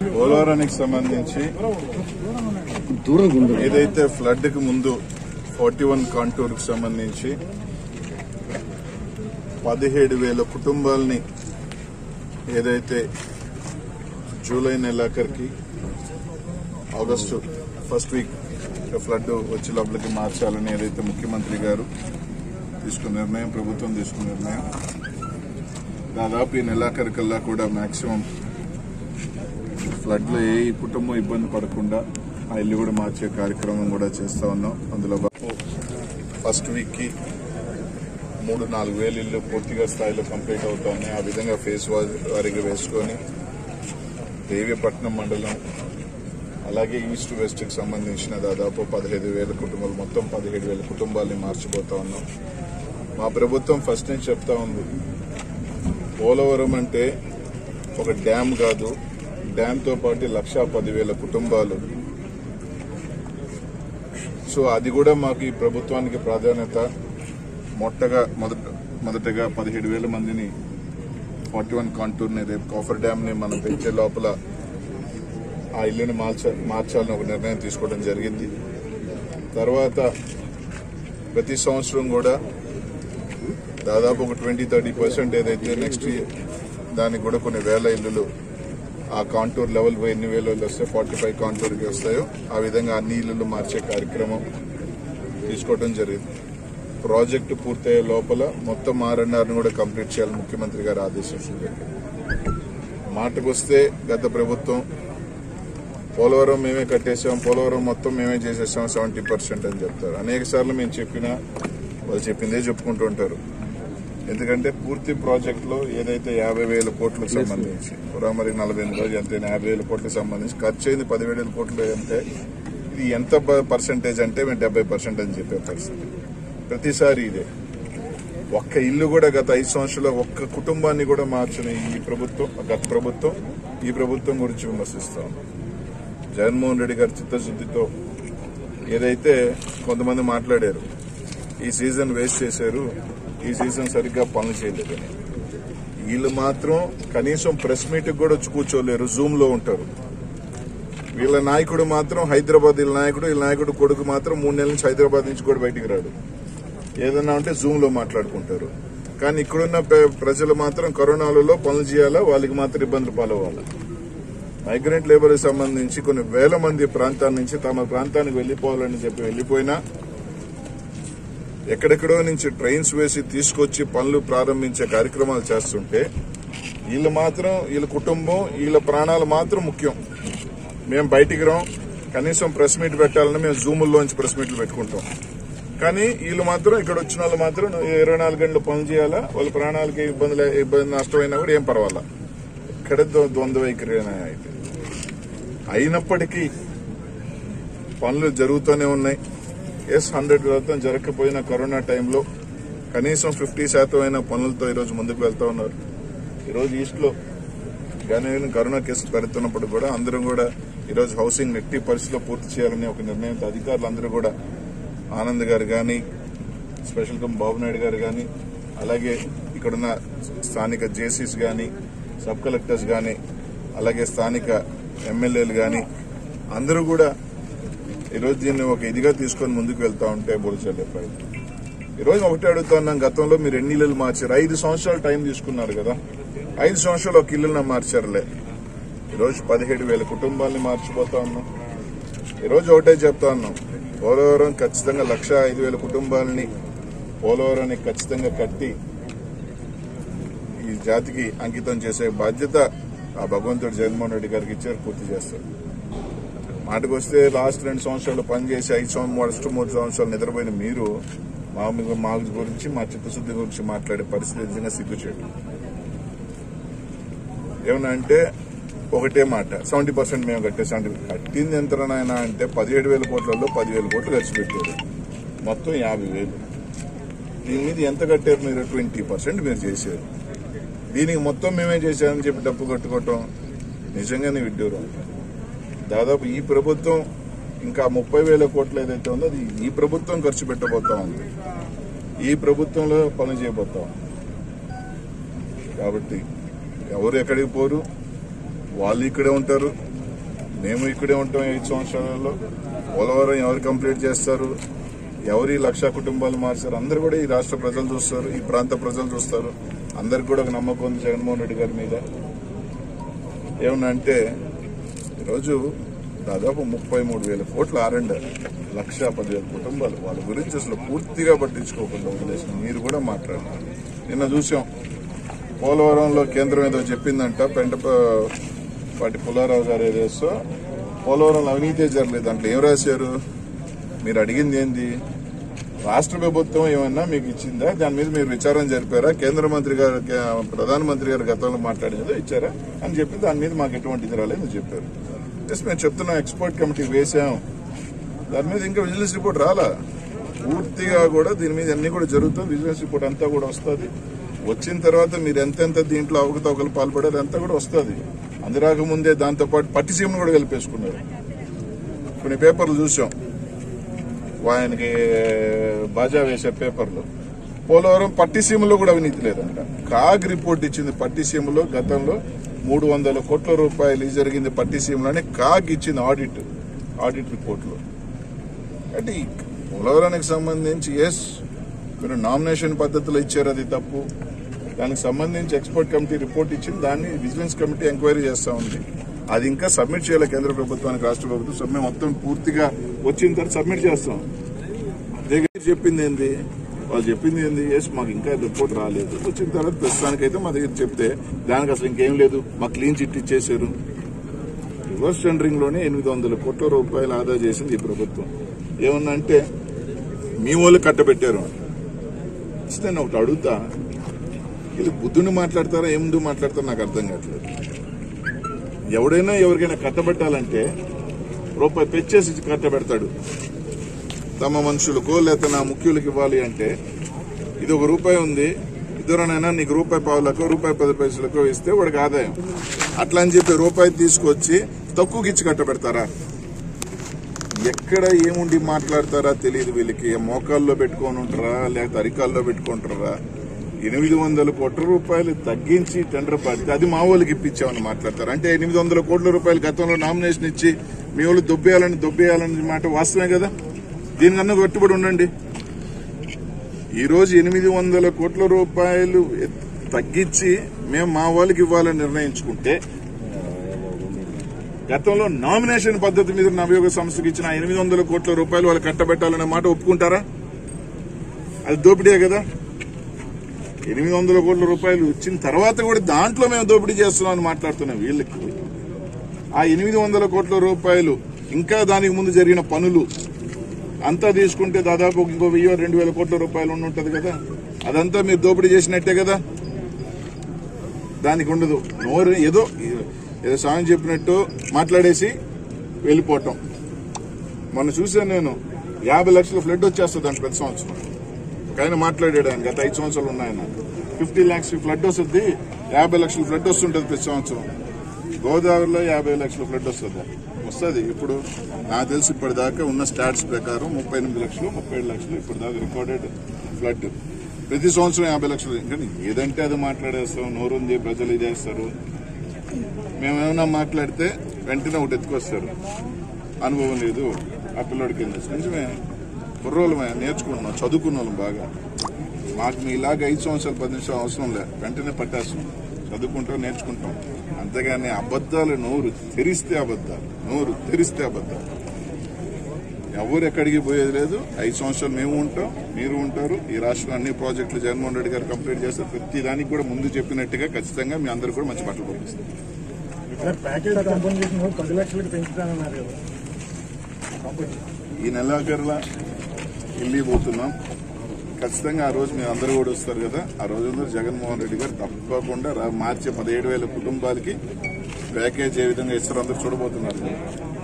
పోలవరానికి సంబంధించి దూరం ఉండదు ఏదైతే ఫ్లడ్ కి ముందు ఫార్టీ వన్ కాంటూర్ కి సంబంధించి పదిహేడు వేల కుటుంబాలని ఏదైతే జూలై నెలాఖరికి ఆగస్టు ఫస్ట్ వీక్ ఫ్లడ్ వచ్చే లోపలికి మార్చాలని ఏదైతే ముఖ్యమంత్రి గారు తీసుకున్న నిర్ణయం ప్రభుత్వం తీసుకున్న నిర్ణయం దాదాపు ఈ నెలాఖరికల్లా కూడా మాక్సిమం ఫ్లడ్ లో ఏ కుటుంబం ఇబ్బంది పడకుండా ఆ ఇల్లు కూడా మార్చే కార్యక్రమం కూడా చేస్తా ఉన్నాం అందులో భాగం ఫస్ట్ వీక్ కి మూడు నాలుగు వేలు ఇల్లు పూర్తిగా స్థాయిలో కంప్లీట్ అవుతా ఉన్నాయి ఆ విధంగా ఫేస్ వారీగా వేసుకొని దేవీపట్నం మండలం అలాగే ఈస్ట్ వెస్ట్ కి సంబంధించిన దాదాపు పదిహేడు వేల కుటుంబాలు మొత్తం పదిహేడు వేల కుటుంబాలని మార్చిపోతా ఉన్నాం మా ప్రభుత్వం ఫస్ట్ నుంచి చెప్తా ఉంది పోలవరం అంటే ఒక డ్యామ్ కాదు డ్యామ్ తో పాటు లక్షా పదివేల కుటుంబాలు సో అది కూడా మాకు ఈ ప్రభుత్వానికి ప్రాధాన్యత మొట్టగా మొదట మొదటగా పదిహేడు వేల మందిని ఫార్టీ వన్ కాంటూర్ని రేపు కాఫర్ డ్యామ్ ని మనం పెంచే లోపల ఆ ఇల్లుని మార్చ మార్చాలని ఒక నిర్ణయం తీసుకోవడం జరిగింది తర్వాత ప్రతి సంవత్సరం కూడా దాదాపు ఒక ట్వంటీ థర్టీ పర్సెంట్ ఏదైతే నెక్స్ట్ దానికి కూడా కొన్ని వేల ఇల్లులు ఆ కాంటూర్ లెవెల్ పై ఎన్ని వేల ఇల్లు వస్తే ఫార్టీ ఫైవ్ కాంటూర్కి వస్తాయో ఆ విధంగా అన్ని ఇల్లులు మార్చే కార్యక్రమం తీసుకోవడం జరిగింది ప్రాజెక్టు పూర్తయ్యే లోపల మొత్తం ఆర్ఎన్ఆర్ని కూడా కంప్లీట్ చేయాలని ముఖ్యమంత్రి గారు ఆదేశించారు మాటకొస్తే గత ప్రభుత్వం పోలవరం మేమే కట్టేసాం పోలవరం మొత్తం మేమే చేసేసాం సెవెంటీ పర్సెంట్ అని చెప్తారు అనేక సార్లు మేము చెప్పినా వాళ్ళు చెప్పిందే చెప్పుకుంటూ ఉంటారు ఎందుకంటే పూర్తి ప్రాజెక్ట్ లో ఏదైతే యాభై వేల కోట్లకు సంబంధించి మరి నలభై ఎనిమిది రోజులు ఎంత యాభై వేల కోట్లకు సంబంధించి ఖర్చు అయింది పదివేల వేల కోట్లు అంటే ఇది ఎంత పర్సెంటేజ్ అంటే మేము డెబ్బై పర్సెంట్ అని చెప్పే పరిస్థితి ప్రతిసారి ఇదే ఒక్క ఇల్లు కూడా గత ఐదు సంవత్సరాలు ఒక్క కుటుంబాన్ని కూడా మార్చిన ఈ ప్రభుత్వం గత ప్రభుత్వం ఈ ప్రభుత్వం గురించి విమర్శిస్తాం జగన్మోహన్ రెడ్డి గారి చిత్తశుద్దితో ఏదైతే కొంతమంది మాట్లాడారు ఈ సీజన్ వేస్ట్ చేశారు ఈ సీజన్ సరిగ్గా పనులు చేయలేదని వీళ్ళు మాత్రం కనీసం ప్రెస్ మీట్ కూడా వచ్చి కూర్చోలేరు జూమ్ లో ఉంటారు వీళ్ళ నాయకుడు మాత్రం హైదరాబాద్ వీళ్ళ నాయకుడు వీళ్ళ నాయకుడు కొడుకు మాత్రం మూడు నెలల నుంచి హైదరాబాద్ నుంచి కూడా బయటికి రాడు ఏదన్నా ఉంటే జూమ్ లో మాట్లాడుకుంటారు కానీ ఇక్కడున్న ప్ర- ప్రజలు మాత్రం కరోనాలలో పనులు చేయాలా వాళ్ళకి మాత్రం ఇబ్బందులు పాలవ్వాలా మైగ్రెంట్ లేబర్ సంబంధించి కొన్ని వేల మంది ప్రాంతాల నుంచి తమ ప్రాంతానికి వెళ్లిపోవాలని చెప్పి వెళ్లిపోయినా ఎక్కడెక్కడో నుంచి ట్రైన్స్ వేసి తీసుకొచ్చి పనులు ప్రారంభించే కార్యక్రమాలు చేస్తుంటే వీళ్ళు మాత్రం వీళ్ళ కుటుంబం వీళ్ళ ప్రాణాలు మాత్రం ముఖ్యం మేము బయటికి రాం కనీసం ప్రెస్ మీట్ పెట్టాలని మేము జూముల్లోంచి ప్రెస్ మీట్లు పెట్టుకుంటాం కానీ వీళ్ళు మాత్రం ఇక్కడ వచ్చిన వాళ్ళు మాత్రం ఇరవై నాలుగు గంటలు పనులు చేయాలా వాళ్ళ ప్రాణాలకి ఇబ్బంది లే- ఇబ్బంది నష్టమైనా కూడా ఏం పర్వాలా ఇక్కడ ద్వ- ద్వంద్వ వైఖరి అయితే అయినప్పటికీ పనులు జరుగుతూనే ఉన్నాయి ఎస్ హండ్రెడ్ శాతం జరగకపోయిన కరోనా టైంలో కనీసం ఫిఫ్టీ శాతం అయిన పనులతో ఈరోజు ముందుకు వెళ్తా ఉన్నారు ఈరోజు ఈస్ట్ లో కానీ కరోనా కేసులు పెడుతున్నప్పుడు కూడా అందరం కూడా ఈరోజు హౌసింగ్ నెట్టి పరిస్థితిలో పూర్తి చేయాలని ఒక నిర్ణయంతో అధికారులు అందరూ కూడా ఆనంద్ గారు కానీ స్పెషల్ కమ్ బాబు నాయుడు గారు కానీ అలాగే ఇక్కడున్న స్థానిక జేసీస్ కానీ సబ్ కలెక్టర్స్ కానీ అలాగే స్థానిక ఎమ్మెల్యేలు కానీ అందరూ కూడా ఈరోజు దీన్ని ఒక ఇదిగా తీసుకొని ముందుకు వెళ్తా ఉంటే బోల్చల్లే ప్రయత్నం ఈరోజు ఒకటే అడుగుతా ఉన్నాం గతంలో మీరు ఎన్ని ఇల్లులు మార్చారు ఐదు సంవత్సరాలు టైం తీసుకున్నారు కదా ఐదు సంవత్సరాలు ఒక ఇల్లున మార్చారులే ఈరోజు పదిహేడు వేల కుటుంబాలని మార్చిపోతా ఉన్నాం ఈరోజు ఒకటే చెప్తా ఉన్నాం పోలవరం ఖచ్చితంగా లక్ష ఐదు వేల కుటుంబాలని పోలవరాన్ని ఖచ్చితంగా కట్టి ఈ జాతికి అంకితం చేసే బాధ్యత ఆ భగవంతుడు జగన్మోహన్ రెడ్డి గారికి ఇచ్చారు పూర్తి చేస్తారు మాటకు వస్తే లాస్ట్ రెండు సంవత్సరాలు పనిచేసి ఐదు సంవత్సరం ఫస్ట్ మూడు సంవత్సరాలు నిద్రపోయిన మీరు మా మీ- మా గురించి మా చిత్తశుద్ధి గురించి మాట్లాడే పరిస్థితి నిజంగా సిగ్గుచేటు ఏమన్నా అంటే ఒకటే మాట సెవెంటీ పర్సెంట్ మేము కట్టేసాం కట్టింది ఎంత నాయనా అంటే పదిహేడు వేల కోట్లలో పదివేల కోట్లు ఖర్చు పెట్టారు మొత్తం యాభై వేలు దీని మీద ఎంత కట్టారు మీరు ట్వంటీ పర్సెంట్ మీరు చేశారు దీనికి మొత్తం మేమే చేశామని చెప్పి డబ్బు కట్టుకోవటం నిజంగానే విడ్డూరం దాదాపు ఈ ప్రభుత్వం ఇంకా ముప్పై వేల కోట్లు ఏదైతే ఉందో అది ఈ ప్రభుత్వం ఖర్చు పెట్టబోతా ఉంది ఈ ప్రభుత్వంలో పని చేయబోతా ఉంది కాబట్టి ఎవరు ఎక్కడికి పోరు వాళ్ళు ఇక్కడే ఉంటారు మేము ఇక్కడే ఉంటాం ఐదు సంవత్సరాలలో పోలవరం ఎవరు కంప్లీట్ చేస్తారు ఎవరి లక్ష కుటుంబాలు మార్చారు అందరు కూడా ఈ రాష్ట్ర ప్రజలు చూస్తారు ఈ ప్రాంత ప్రజలు చూస్తారు అందరికి కూడా ఒక నమ్మకం ఉంది జగన్మోహన్ రెడ్డి గారి మీద ఏమన్నా అంటే ఈరోజు దాదాపు ముప్పై మూడు వేల కోట్ల ఆరండ లక్ష పదివేల కుటుంబాలు వాళ్ళ గురించి అసలు పూర్తిగా పట్టించుకోకుండా వదిలేసిన మీరు కూడా మాట్లాడారు నిన్న చూసాం పోలవరంలో కేంద్రం ఏదో చెప్పిందంట పెంట పాటి పుల్లారావు గారు ఏదేసో పోలవరంలో అవినీతే జరగలేదు దాంట్లో ఏం రాశారు మీరు అడిగింది ఏంది రాష్ట్ర ప్రభుత్వం ఏమన్నా మీకు ఇచ్చిందా దాని మీద మీరు విచారణ జరిపారా కేంద్ర మంత్రి గారు కే- ప్రధానమంత్రి గారు గతంలో మాట్లాడినదో ఇచ్చారా అని చెప్పి దాని మీద మాకు ఎటువంటి ఇది రాలేదని చెప్పారు ఎస్ మేము చెప్తున్నాం ఎక్స్పర్ట్ కమిటీ వేసాం దాని మీద ఇంకా విజిలెన్స్ రిపోర్ట్ రాలా పూర్తిగా కూడా దీని మీద అన్ని కూడా జరుగుతుంది విజిలెన్స్ రిపోర్ట్ అంతా కూడా వస్తుంది వచ్చిన తర్వాత మీరు ఎంతెంత దీంట్లో అవకతవకలు పాల్పడారు అంతా కూడా వస్తుంది అందురాక ముందే దాంతో పాటు పట్టిసీమను కూడా కలిపేసుకున్నారు కొన్ని పేపర్లు చూసాం ఆయనకి బాజా వేసే పేపర్లు పోలవరం పట్టిసీమలో కూడా అవినీతి లేదంట కాగ్ రిపోర్ట్ ఇచ్చింది పట్టిసీమలో గతంలో మూడు వందల కోట్ల రూపాయలు ఇది జరిగింది పట్టిసీమలోనే కాగ్ ఇచ్చింది ఆడిట్ ఆడిట్ రిపోర్ట్లో అంటే ఈ పోలవరానికి సంబంధించి ఎస్ మీరు నామినేషన్ పద్ధతిలో ఇచ్చారు అది తప్పు దానికి సంబంధించి ఎక్స్పర్ట్ కమిటీ రిపోర్ట్ ఇచ్చింది దాన్ని విజిలెన్స్ కమిటీ ఎంక్వైరీ చేస్తా ఉంది అది ఇంకా సబ్మిట్ చేయాలి కేంద్ర ప్రభుత్వానికి రాష్ట్ర ప్రభుత్వం సమ్మె మొత్తం పూర్తిగా వచ్చిన తర్వాత సబ్మిట్ చేస్తాం దగ్గర చెప్పింది ఏంది వాళ్ళు చెప్పింది ఏంది ఎస్ మాకు ఇంకా రిపోర్ట్ రాలేదు వచ్చిన తర్వాత ప్రస్తుతానికైతే మా దగ్గర చెప్తే దానికి అసలు ఇంకేం లేదు మా క్లీన్ చిట్ ఇచ్చేసారు రివర్స్ టెండరింగ్ లోనే ఎనిమిది వందల కోట్ల రూపాయలు ఆదా చేసింది ఈ ప్రభుత్వం ఏమన్నంటే మీ వాళ్ళు కట్టబెట్టారు ఇస్తే నేను ఒకటి అడుగుతా వీళ్ళు బుద్ధుని మాట్లాడతారా ఏం ముందు మాట్లాడతారో నాకు అర్థం కావట్లేదు ఎవడైనా ఎవరికైనా కట్టబెట్టాలంటే రూపాయి పెంచేసి కట్టబెడతాడు తమ మనుషులకో లేకపోతే నా ముఖ్యులకు ఇవ్వాలి అంటే ఇది ఒక రూపాయి ఉంది ఇద్దరునైనా నీకు రూపాయి పావులకో రూపాయి పది పైసలకో ఇస్తే వాడికి ఆదాయం అట్లా అని చెప్పి రూపాయి తీసుకొచ్చి తక్కువకి ఇచ్చి కట్టబెడతారా ఎక్కడ ఏముండి మాట్లాడతారా తెలియదు వీళ్ళకి మోకాల్లో పెట్టుకొని ఉంటారా లేకపోతే అరికాల్లో పెట్టుకుంటారా ఎనిమిది వందల కోట్ల రూపాయలు తగ్గించి టెండర్ పడితే అది మా వాళ్ళకి ఇప్పించామని మాట్లాడతారు అంటే ఎనిమిది వందల కోట్ల రూపాయలు గతంలో నామినేషన్ ఇచ్చి మీ వాళ్ళు దొబ్బేయాలని దొబ్బేయాలని మాట వాస్తవమే కదా దీనికన్నా కట్టుబడి ఉండండి ఈ రోజు ఎనిమిది వందల కోట్ల రూపాయలు ఎత్- తగ్గించి మేము మా వాళ్ళకి ఇవ్వాలని నిర్ణయించుకుంటే గతంలో నామినేషన్ పద్ధతి మీద నవయోగ సంస్థకి ఇచ్చిన ఎనిమిది వందల కోట్ల రూపాయలు వాళ్ళు కట్టబెట్టాలనే మాట ఒప్పుకుంటారా అది దోపిడీ కదా ఎనిమిది వందల కోట్ల రూపాయలు ఇచ్చిన తర్వాత కూడా దాంట్లో మేము దోపిడీ చేస్తున్నాం అని మాట్లాడుతున్నాం వీళ్ళకి ఆ ఎనిమిది వందల కోట్ల రూపాయలు ఇంకా దానికి ముందు జరిగిన పనులు అంతా తీసుకుంటే దాదాపు ఇంకో వెయ్యి రెండు వేల కోట్ల రూపాయలు ఉండి ఉంటది కదా అదంతా మీరు దోపిడీ చేసినట్టే కదా దానికి ఉండదు నోరు ఏదో ఏదో స్వామి చెప్పినట్టు మాట్లాడేసి వెళ్ళిపోవటం మొన్న చూశాను నేను యాభై లక్షల ఫ్లడ్ వచ్చేస్తుంది అంట ప్రతి సంవత్సరం ఒక ఆయన మాట్లాడాడు ఆయన గత ఐదు సంవత్సరాలు ఉన్నాయన ఫిఫ్టీ ల్యాక్స్ ఫ్లడ్ వస్తుంది యాభై లక్షల ఫ్లడ్ వస్తుంటది ప్రతి సంవత్సరం గోదావరిలో యాభై లక్షల ఫ్లడ్ వస్తుంది వస్తుంది ఇప్పుడు నాకు తెలిసి ఇప్పటిదాకా ఉన్న స్టాట్స్ ప్రకారం ముప్పై ఎనిమిది లక్షలు ముప్పై ఏడు లక్షలు ఇప్పటిదాకా రికార్డెడ్ ఫ్లడ్ ప్రతి సంవత్సరం యాభై లక్షలు ఇంకా ఏదంటే అది మాట్లాడేస్తాం నోరుంది ప్రజలు ఇదేస్తారు మేమేమన్నా మాట్లాడితే వెంటనే ఒకటి ఎత్తుకొస్తారు అనుభవం లేదు ఆ పిల్లడికి కింద నిజమే కుర్రోళ్ళమే నేర్చుకుంటున్నాం చదువుకున్న వాళ్ళం బాగా మాకు మీ ఇలాగ ఐదు సంవత్సరాలు పది నిమిషాలు అవసరం లే వెంటనే పట్టేస్తాం చదువుకుంటాం నేర్చుకుంటాం అంతేగాని అబద్ధాలు నోరు తెరిస్తే అబద్ధాలు నోరు తెరిస్తే అబద్ధాలు ఎవరు ఎక్కడికి పోయేది లేదు ఐదు సంవత్సరాలు మేము ఉంటాం మీరు ఉంటారు ఈ రాష్ట్రంలో అన్ని ప్రాజెక్టులు జగన్మోహన్ రెడ్డి గారు కంప్లీట్ చేస్తారు ప్రతి దానికి కూడా ముందు చెప్పినట్టుగా ఖచ్చితంగా మీ అందరు కూడా మంచి బట్టలు పంపిస్తారు సార్ ప్యాకేజ్ కంపెనీషన్ పది లక్షలకు పెంచుతానన్నారు కదా కంపెనీ ఈ నెలాఖరులా ఢిల్లీ పోతున్నాం ఖచ్చితంగా ఆ రోజు మీరు అందరూ కూడా వస్తారు కదా ఆ రోజు జగన్మోహన్ రెడ్డి గారు తప్పకుండా రా- మార్చి పదిహేడు వేల కుటుంబాలకి ప్యాకేజ్ ఏ విధంగా ఇస్తారో అందరూ చూడబోతున్నారు